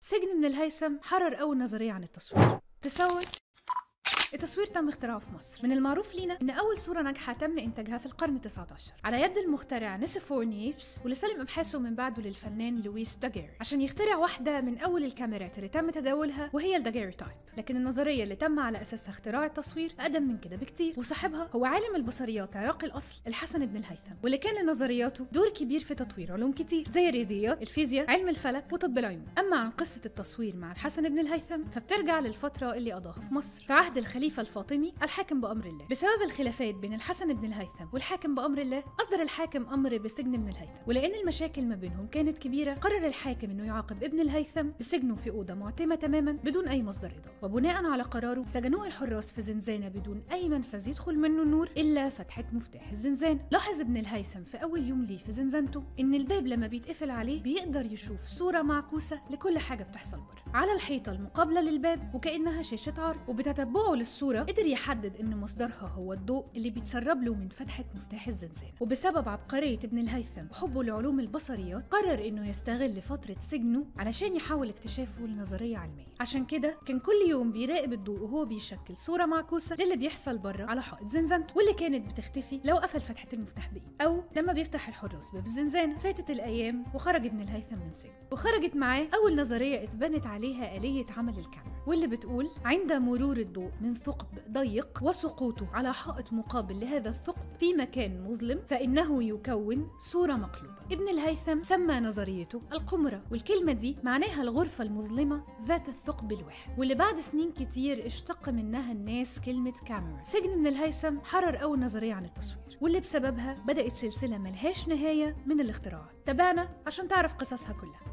سجن ابن الهيثم حرر أول نظرية عن التصوير تصور التصوير تم اختراعه في مصر من المعروف لينا ان اول صوره ناجحه تم انتاجها في القرن 19 على يد المخترع نيسفور نيبس واللي سلم ابحاثه من بعده للفنان لويس داجير عشان يخترع واحده من اول الكاميرات اللي تم تداولها وهي الداجير تايب لكن النظريه اللي تم على اساسها اختراع التصوير اقدم من كده بكتير وصاحبها هو عالم البصريات عراقي الاصل الحسن بن الهيثم واللي كان لنظرياته دور كبير في تطوير علوم كتير زي الرياضيات الفيزياء علم الفلك وطب العيون اما عن قصه التصوير مع الحسن بن الهيثم فبترجع للفتره اللي قضاها في مصر في عهد الخليفه الفاطمي الحاكم بامر الله بسبب الخلافات بين الحسن بن الهيثم والحاكم بامر الله اصدر الحاكم امر بسجن ابن الهيثم ولان المشاكل ما بينهم كانت كبيره قرر الحاكم انه يعاقب ابن الهيثم بسجنه في اوضه معتمه تماما بدون اي مصدر اضاءه وبناء على قراره سجنوه الحراس في زنزانه بدون اي منفذ يدخل منه النور الا فتحه مفتاح الزنزانه لاحظ ابن الهيثم في اول يوم ليه في زنزانته ان الباب لما بيتقفل عليه بيقدر يشوف صوره معكوسه لكل حاجه بتحصل بره على الحيطه المقابله للباب وكانها شاشه عرض وبتتبعه للصوره قدر يحدد ان مصدرها هو الضوء اللي بيتسرب له من فتحه مفتاح الزنزانه وبسبب عبقريه ابن الهيثم وحبه لعلوم البصريات قرر انه يستغل فتره سجنه علشان يحاول اكتشافه لنظريه علميه عشان كده كان كل يوم بيراقب الضوء وهو بيشكل صوره معكوسه للي بيحصل بره على حائط زنزانته واللي كانت بتختفي لو قفل فتحه المفتاح بايده او لما بيفتح الحراس باب الزنزانه فاتت الايام وخرج ابن الهيثم من سجن وخرجت معاه اول نظريه اتبنت عليها اليه عمل الكاميرا واللي بتقول عند مرور الضوء من ثقب ضيق وسقوطه على حائط مقابل لهذا الثقب في مكان مظلم فإنه يكون صورة مقلوبة ابن الهيثم سمى نظريته القمرة والكلمة دي معناها الغرفة المظلمة ذات الثقب الواحد واللي بعد سنين كتير اشتق منها الناس كلمة كاميرا سجن ابن الهيثم حرر أول نظرية عن التصوير واللي بسببها بدأت سلسلة ملهاش نهاية من الاختراعات تابعنا عشان تعرف قصصها كلها